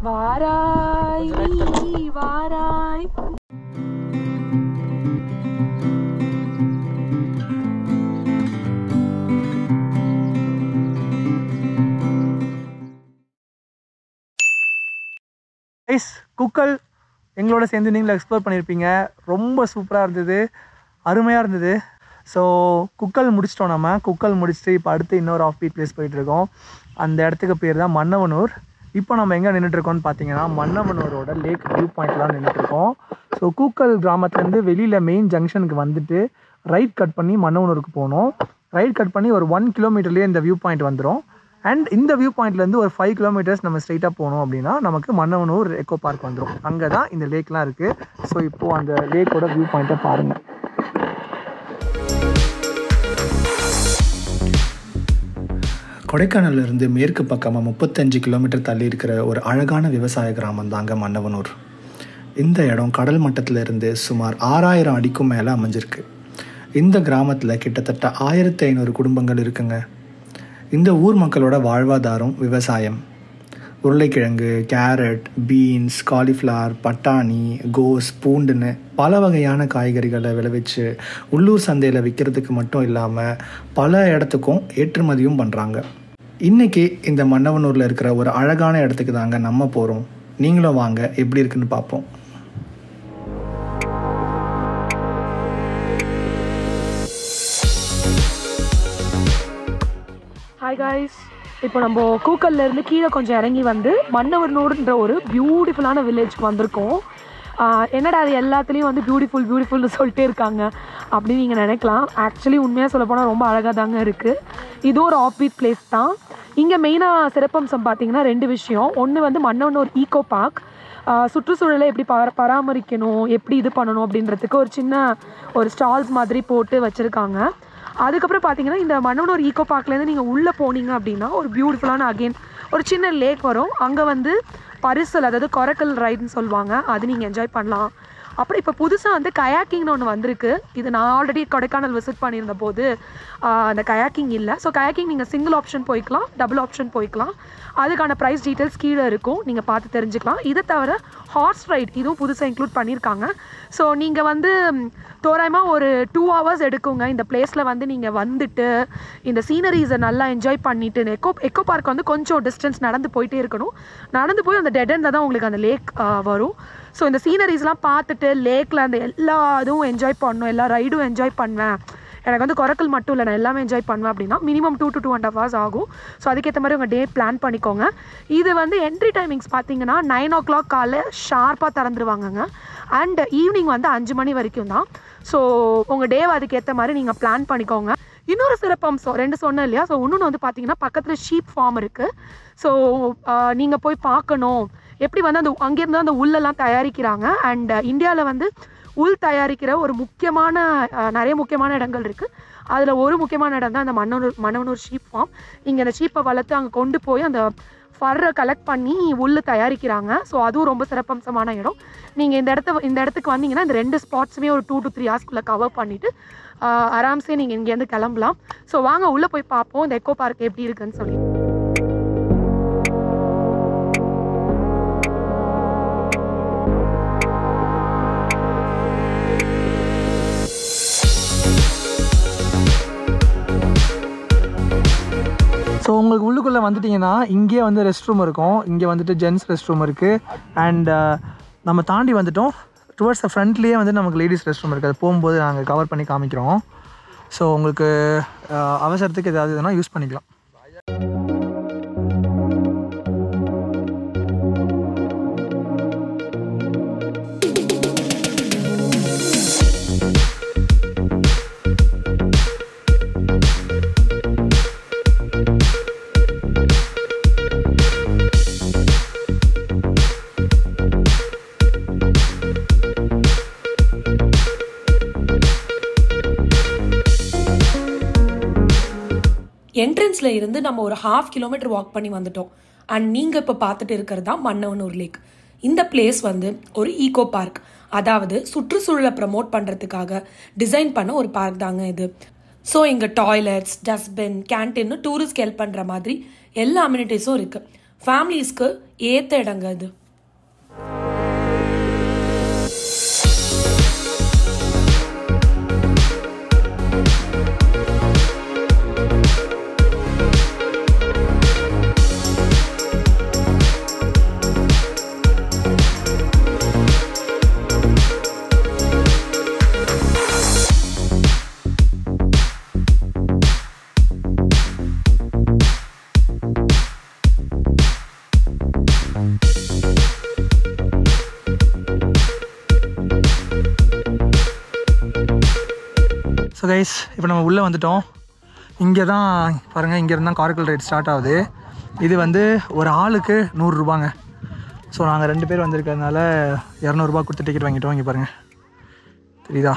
வாராய் நீ வாராய் கைஸ் குக்கல் எங்களோட சேர்ந்து நீங்களும் எக்ஸ்ப்ளோர் பண்ணியிருப்பீங்க ரொம்ப சூப்பராக இருந்தது அருமையாக இருந்தது ஸோ குக்கல் முடிச்சிட்டோம் நம்ம குக்கல் முடிச்சுட்டு இப்போ அடுத்து இன்னொரு ஆஃப் பீட் பிளேஸ் போயிட்டுருக்கோம் அந்த இடத்துக்கு பேர் தான் மன்னவனூர் இப்போ நம்ம எங்கே நின்றுட்டுருக்கோம்னு பார்த்தீங்கன்னா மன்னவனூரோட லேக் வியூ பாயிண்ட்லாம் நின்றுட்டுருக்கோம் ஸோ கூக்கல் கிராமத்துலேருந்து வெளியில் மெயின் ஜங்ஷனுக்கு வந்துட்டு ரைட் கட் பண்ணி மன்னவனூருக்கு போகணும் ரைட் கட் பண்ணி ஒரு ஒன் கிலோமீட்டர்லேயே இந்த வியூ பாயிண்ட் வந்துடும் அண்ட் இந்த வியூ பாயிண்ட்லேருந்து ஒரு ஃபைவ் கிலோமீட்டர்ஸ் நம்ம ஸ்ட்ரைட்டாக போனோம் அப்படின்னா நமக்கு மன்னவனூர் எக்கோ பார்க் வந்துடும் அங்கே தான் இந்த லேக்லாம் இருக்குது ஸோ இப்போது அந்த லேக்கோட வியூ பாயிண்ட்டை பாருங்கள் கொடைக்கானல்ல இருந்து மேற்கு பக்கமாக முப்பத்தஞ்சு கிலோமீட்டர் தள்ளி இருக்கிற ஒரு அழகான விவசாய கிராமம் தாங்க மன்னவனூர் இந்த இடம் கடல் மட்டத்துல இருந்து சுமார் ஆறாயிரம் அடிக்கும் மேலே அமைஞ்சிருக்கு இந்த கிராமத்தில் கிட்டத்தட்ட ஆயிரத்தி ஐநூறு குடும்பங்கள் இருக்குங்க இந்த ஊர் மக்களோட வாழ்வாதாரம் விவசாயம் உருளைக்கிழங்கு கேரட் பீன்ஸ் காலிஃப்ளவர் பட்டாணி கோஸ் பூண்டுன்னு பல வகையான காய்கறிகளை விளைவிச்சு உள்ளூர் சந்தையில் விற்கிறதுக்கு மட்டும் இல்லாமல் பல இடத்துக்கும் ஏற்றுமதியும் பண்ணுறாங்க இன்றைக்கி இந்த மன்னவனூரில் இருக்கிற ஒரு அழகான இடத்துக்கு தாங்க நம்ம போகிறோம் நீங்களும் வாங்க எப்படி இருக்குன்னு பார்ப்போம் ஹாய் காய்ஸ் இப்போ நம்ம கூக்கல்ல இருந்து கீழே கொஞ்சம் இறங்கி வந்து மன்னவனூர்ன்ற ஒரு பியூட்டிஃபுல்லான வில்லேஜ்க்கு வந்திருக்கோம் ஆஹ் என்னடா அது எல்லாத்துலேயும் வந்து பியூட்டிஃபுல் பியூட்டிஃபுல்னு சொல்லிட்டே இருக்காங்க அப்படின்னு நீங்கள் நினைக்கலாம் ஆக்சுவலி உண்மையாக சொல்ல போனால் ரொம்ப அழகாக தாங்க இருக்குது இது ஒரு ஆஃபீட் பிளேஸ் தான் இங்கே மெயினாக சிறப்பம்சம் பார்த்தீங்கன்னா ரெண்டு விஷயம் ஒன்று வந்து மன்னவனூர் ஈகோ பார்க் ஆஹ் சுற்றுச்சூழலை எப்படி பர பராமரிக்கணும் எப்படி இது பண்ணணும் அப்படின்றதுக்கு ஒரு சின்ன ஒரு ஸ்டால்ஸ் மாதிரி போட்டு வச்சுருக்காங்க அதுக்கப்புறம் பார்த்தீங்கன்னா இந்த மன்னனூர் ஈகோ பார்க்லேருந்து நீங்கள் உள்ளே போனீங்க அப்படின்னா ஒரு பியூட்டிஃபுல்லான அகெயின் ஒரு சின்ன லேக் வரும் அங்கே வந்து பரிசல் அதாவது கொரக்கல் ரைடுன்னு சொல்லுவாங்க அது நீங்கள் என்ஜாய் பண்ணலாம் அப்புறம் இப்போ புதுசாக வந்து கயாக்கிங்னு ஒன்று வந்திருக்கு இது நான் ஆல்ரெடி கொடைக்கானல் விசிட் பண்ணியிருந்த போது ஆஹ், அந்த கயாக்கிங் இல்லை ஸோ கயாக்கிங் நீங்கள் சிங்கிள் ஆப்ஷன் போய்க்கலாம் டபுள் ஆப்ஷன் போய்க்கலாம் அதுக்கான ப்ரைஸ் டீட்டெயில்ஸ் கீழே இருக்கும் நீங்கள் பார்த்து தெரிஞ்சுக்கலாம் இதை தவிர ஹார்ஸ் ரைட் இதுவும் புதுசாக இன்க்ளூட் பண்ணியிருக்காங்க ஸோ நீங்கள் வந்து தோராயமாக ஒரு டூ ஹவர்ஸ் எடுக்குங்க இந்த பிளேஸில் வந்து நீங்கள் வந்துட்டு இந்த சீனரிஸை நல்லா என்ஜாய் பண்ணிட்டு எக்கோ எக்கோ பார்க் வந்து கொஞ்சம் டிஸ்டன்ஸ் நடந்து போயிட்டே இருக்கணும் நடந்து போய் அந்த டெட் எண்டில் தான் உங்களுக்கு அந்த லேக் வரும் ஸோ இந்த சீனரிஸ்லாம் பார்த்துட்டு லேக்கில் அந்த எல்லா இதுவும் என்ஜாய் பண்ணணும் எல்லா ரைடும் என்ஜாய் பண்ணுவேன் எனக்கு வந்து குறைக்கல் மட்டும் இல்லை நான் எல்லாமே என்ஜாய் பண்ணுவேன் அப்படின்னா minimum two to two and half hours ஆகும் ஸோ அதுக்கேற்ற மாதிரி உங்கள் டே பிளான் பண்ணிக்கோங்க இது வந்து என்ட்ரி டைமிங்ஸ் பார்த்தீங்கன்னா நைன் ஓ கிளாக் காலை ஷார்ப்பாக திறந்துருவாங்கங்க அண்ட் ஈவினிங் வந்து அஞ்சு மணி வரைக்கும் தான் ஸோ உங்கள் டேவை அதுக்கேற்ற மாதிரி நீங்கள் பிளான் பண்ணிக்கோங்க இன்னொரு சிறப்பம்சம் ரெண்டு சொன்னேன் இல்லையா ஸோ இன்னொன்று வந்து பார்த்தீங்கன்னா பக்கத்தில் ஷீப் ஃபார்ம் இருக்குது ஸோ நீங்கள் போய் பார்க்கணும் எப்படி வந்து அந்த அங்கேருந்து அந்த உள்ளெல்லாம் தயாரிக்கிறாங்க அண்ட் இந்தியாவில் வந்து உள் தயாரிக்கிற ஒரு முக்கியமான அஹ், நிறைய முக்கியமான இடங்கள் இருக்குது அதில் ஒரு முக்கியமான இடம் தான் அந்த மன்னனூர் மன்னனூர் ஷீப் ஃபார்ம் இங்கே அந்த ஷீப்பை வளர்த்து அங்கே கொண்டு போய் அந்த ஃபர்ரை கலெக்ட் பண்ணி உள்ள தயாரிக்கிறாங்க ஸோ அதுவும் ரொம்ப சிறப்பம்சமான இடம் நீங்கள் இந்த இடத்த இந்த இடத்துக்கு வந்தீங்கன்னா இந்த ரெண்டு ஸ்பாட்ஸுமே ஒரு டூ டு த்ரீ ஹவர்ஸ்க்குள்ளே கவர் பண்ணிவிட்டு ஆராம்சே நீங்கள் இங்கேருந்து கிளம்பலாம் ஸோ வாங்க உள்ளே போய் பார்ப்போம் இந்த எக்கோ பார்க் எப்படி இருக்குன்னு சொல்லி ஸோ உங்களுக்கு உள்ளுக்குள்ளே வந்துட்டிங்கன்னா இங்கேயே வந்து ரெஸ்ட் ரூம் இருக்கும் இங்கே வந்துட்டு ஜென்ஸ் ரெஸ்ட் ரூம் இருக்குது அண்ட் நம்ம தாண்டி வந்துட்டோம் டுவர்ட்ஸ் த ஃப்ரண்ட்லேயே வந்து நமக்கு லேடிஸ் ரெஸ்ட் ரூம் இருக்குது அது போகும்போது நாங்கள் கவர் பண்ணி காமிக்கிறோம் ஸோ உங்களுக்கு அஹ், அவசரத்துக்கு ஏதாவது இதுனா யூஸ் பண்ணிக்கலாம் என்ட்ரன்ஸ்ல இருந்து நம்ம ஒரு ஹாஃப் கிலோமீட்டர் வாக் பண்ணி வந்துட்டோம் அண்ட் நீங்க இப்போ பார்த்துட்டு இருக்கிறது தான் மன்னவனூர் லேக் இந்த பிளேஸ் வந்து ஒரு ஈகோ பார்க் அதாவது சுற்றுச்சூழலை ப்ரமோட் பண்ணுறதுக்காக டிசைன் பண்ண ஒரு பார்க் தாங்க இது ஸோ இங்கே toilets dustbin canteen tourist help பண்ணுற மாதிரி எல்லா அம்யூனிட்டிஸும் இருக்குது ஃபேமிலிஸ்க்கு ஏற்ற இடங்க இது ஸோ கைஸ் இப்போ நம்ம உள்ளே வந்துட்டோம் இங்கே தான் பாருங்கள் இங்கேருந்து தான் காரைக்குள் ரைட் ஸ்டார்ட் ஆகுது இது வந்து ஒரு ஆளுக்கு நூறுரூபாங்க ஸோ நாங்கள் ரெண்டு பேர் வந்திருக்கிறதுனால இரநூறுபா கொடுத்து டிக்கெட் வாங்கிட்டோம் இங்கே பாருங்கள் தெரியுதா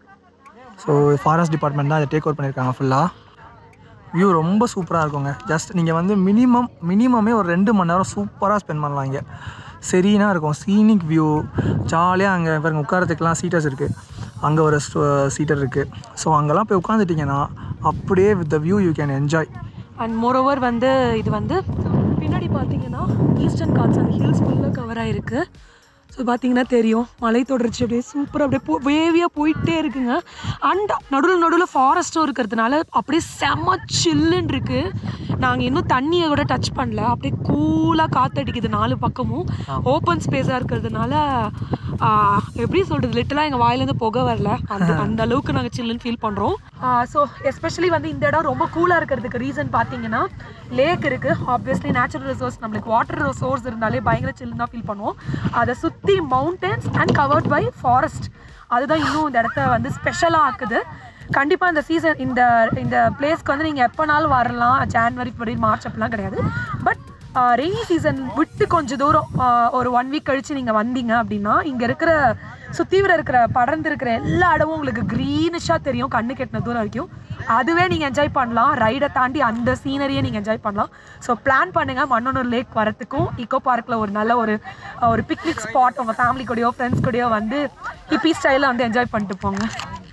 ஸோ ஃபாரஸ்ட் டிபார்ட்மெண்ட் தான் இதை டேக் ஓவர் பண்ணியிருக்காங்க ஃபுல்லாக வியூ ரொம்ப சூப்பராக இருக்குங்க ஜஸ்ட் நீங்கள் வந்து மினிமம் மினிமமே ஒரு ரெண்டு மணி நேரம் சூப்பராக ஸ்பெண்ட் பண்ணலாம் இங்கே சரினா இருக்கும் சீனிக் வியூ ஜாலியாக அங்கே பாருங்க உட்காரத்துக்குலாம் சீட்டர்ஸ் இருக்குது அங்கே ஒரு சீட்டர் இருக்குது ஸோ அங்கெல்லாம் போய் உட்காந்துட்டிங்கன்னா அப்படியே with the view you can enjoy and moreover வந்து இது வந்து பின்னாடி பார்த்தீங்கன்னா ஈஸ்டர்ன் காட்ஸ் அந்த ஹில்ஸ் ஃபுல்லாக கவர் ஆகிருக்கு ஸோ பார்த்தீங்கன்னா தெரியும் மலை தொடர்ச்சி அப்படியே சூப்பராக அப்படியே போ வேவியாக போயிட்டே இருக்குங்க அண்ட் நடுவில் நடுவில் ஃபாரஸ்ட்டும் இருக்கிறதுனால அப்படியே செம்ம சில்லுன்னு இருக்குது நாங்கள் இன்னும் தண்ணியை கூட டச் பண்ணல அப்படியே கூலாக காற்றடிக்குது நாலு பக்கமும் ஓப்பன் ஸ்பேஸாக இருக்கிறதுனால ஆஹ், எப்படி சொல்கிறது லிட்டலாக எங்கள் வாயிலேருந்து புகை வரல அந்த அந்த அளவுக்கு நாங்கள் சில்லுன்னு ஃபீல் பண்ணுறோம் ஸோ எஸ்பெஷலி வந்து இந்த இடம் ரொம்ப கூலாக இருக்கிறதுக்கு ரீசன் பார்த்தீங்கன்னா லேக் இருக்குது ஆப்வியஸ்லி நேச்சுரல் ரிசோர்ஸ் நம்மளுக்கு வாட்டர் சோர்ஸ் இருந்தாலே பயங்கர சில்லுன்னு தான் ஃபீல் பண்ணுவோம் அதை சுற்றி mountains and covered by forest அதுதான் இன்னும் இந்த இடத்த வந்து ஸ்பெஷலாக ஆக்குது கண்டிப்பாக இந்த சீசன் இந்த இந்த பிளேஸ்க்கு வந்து நீங்கள் எப்போனாலும் வரலாம் ஜான்வரி ஃபெப்ரவரி மார்ச் அப்படிலாம் கிடையாது பட் ரெய்னி சீசன் விட்டு கொஞ்சம் தூரம் ஆஹ், ஒரு ஒன் வீக் கழித்து நீங்கள் வந்தீங்க அப்படின்னா இங்கே இருக்கிற சுத்தீவிர இருக்கிற படர்ந்து இருக்கிற எல்லா இடமும் உங்களுக்கு க்ரீனிஷாக தெரியும் கண்ணு கெட்டின தூரம் வரைக்கும் அதுவே நீங்கள் என்ஜாய் பண்ணலாம் ரைடை தாண்டி அந்த சீனரியை நீங்கள் என்ஜாய் பண்ணலாம் ஸோ பிளான் பண்ணுங்கள் மன்னனூர் லேக் வரத்துக்கும் இக்கோ பார்க்கில் ஒரு நல்ல ஒரு ஒரு பிக்னிக் ஸ்பாட் உங்கள் ஃபேமிலி கூடயோ ஃப்ரெண்ட்ஸ் கூடயோ வந்து ஹிப்பி ஸ்டைலில் வந்து என்ஜாய் பண்ணிட்டு போங்க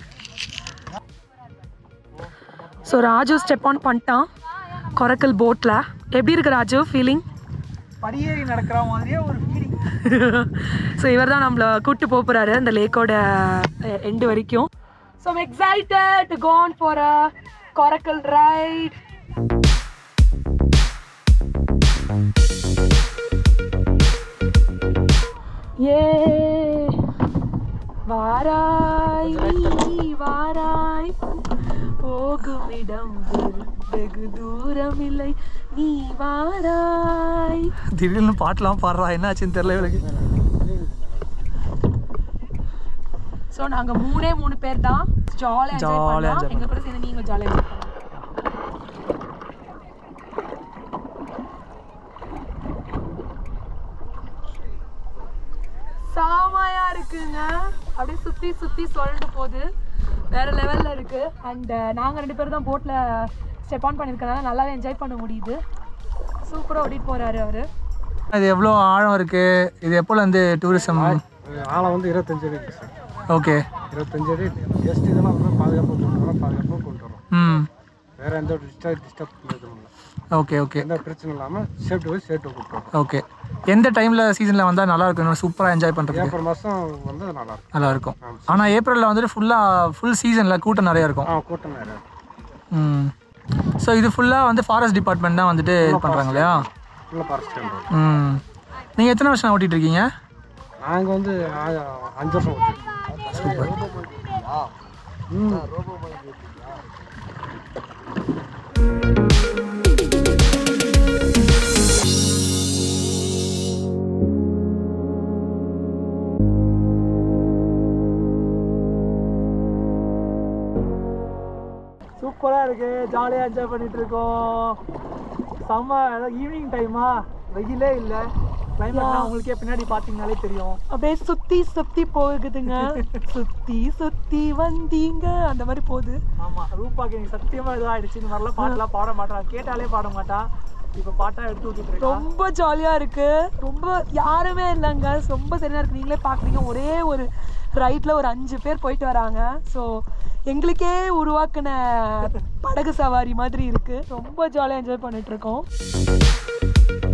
ஸோ ராஜு ஸ்டெப் ஆன் பண்ணிட்டான் கொரக்கல் போட்டில் எப்படி இருக்கு ராஜு ஃபீலிங் படியேறி நடக்கிற மாதிரியே ஒரு ஃபீலிங் ஸோ இவர் தான் நம்மளை கூப்பிட்டு போக போகிறாரு அந்த லேக்கோட எண்டு வரைக்கும் so excited to gone for a coracle ride ஏ வாராய் நீ வாராய் போகும் இடம் வெறு- வெகு தூரம் இல்லை நீ வாராய் திடீர்னு பாட்டெலாம் பாடுறா என்ன ஆச்சுன்னு தெரியல இவளுக்கு ஸோ நாங்க மூணே மூணு பேர் தான் ஜாலியாக Jolly என்ஜாய் enjoy பண்ணலாம் எங்க கூட சேர்ந்து நீங்க ஜாலியாக என்ஜாய் பண்ணலாம் செமையா இருக்குங்க அப்படியே சுத்தி சுத்தி சொல்லிட்டு போகுது வேற லெவல்ல இருக்கு அண்ட் நாங்க ரெண்டு பேரும் தான் போட்ல ஸ்டெப் ஆன் பண்ணிருக்கனால நல்லாவே என்ஜாய் பண்ண முடியுது சூப்பரா ஓடிட்டு போறாரு அவரு இது எவ்வளோ ஆழம் இருக்குது இது எப்போலேருந்து டூரிசம் ஆழம் வந்து இருபத்தஞ்சு அடி இருக்கு சார் ஓகே இருபத்தஞ்சு அடி ஜஸ்ட் இதெல்லாம் வந்து பாதுகாப்பாக கொண்டு வரோம் பாதுகாப்பாக கொண்டு வரோம் ம் வேற எந்த ஒரு டிஸ்டர்ப் டிஸ்டர்ப் எதுவும் இல்லை ஓகே ஓகே எந்த பிரச்சனை இல்லாமல் சேஃப்டி போய் சேஃப்டி கூப்பிட்டு வரோம் ஓகே எந்த டைமில் சீசனில் வந்தால் நல்லா இருக்கும் சூப்பராக என்ஜாய் பண்ணுறதுக்கு ஏப்ரல் மாதம் வந்து நல்லா இருக்கும் நல்லா இருக்கும் ஆனால் ஏப்ரலில் வந்துட்டு ஃபுல்லாக ஃபுல் சீசனில் கூட்டம் நிறைய இருக்கும் ஆ கூட்டம் நிறையா இருக்கும் ம் ஸோ இது ஃபுல்லாக வந்து ஃபாரஸ்ட் டிபார்ட்மெண்ட் தான் வந்துட்டு இது பண்ணுறாங்க இல்லையா ஃபுல்லாக ஃபாரஸ்ட் ம் நீங்கள் எத்தனை வருஷம் ஓட்டிகிட்டு இருக்கீங்க நாங்கள் வந்து ஆ- அஞ்சு வருஷம் ஓட்டிருக்கோம் சூப்பராக இருக்கு ஜாலியாக என்ஜாய் பண்ணிட்டு இருக்கோம் செம்ம ஈவினிங் டைமா வெயிலே இல்லை கிளைமேட்லாம் உங்களுக்கே பின்னாடி பார்த்தீங்கனாலே தெரியும் அப்படியே சுத்தி சுத்தி போகுதுங்க சுத்தி சுத்தி வந்தீங்க அந்த மாதிரி போகுது ஆமாம் ரூபாக்கு எனக்கு சத்தியமாக இதாக ஆயிடுச்சு இந்த மாதிரிலாம் பாட்டெல்லாம் பாட மாட்டான் கேட்டாலே பாட மாட்டான் இப்போ பாட்டா எடுத்து விட்டுட்டு இருக்கா ரொம்ப ஜாலியா இருக்கு ரொம்ப யாருமே இல்லைங்க ரொம்ப சரியா இருக்கு நீங்களே பாக்குறீங்க ஒரே ஒரு ரைட்ல ஒரு அஞ்சு பேர் போயிட்டு வராங்க ஸோ எங்களுக்கே உருவாக்குன படகு சவாரி மாதிரி இருக்கு ரொம்ப ஜாலியா என்ஜாய் பண்ணிட்டு இருக்கோம்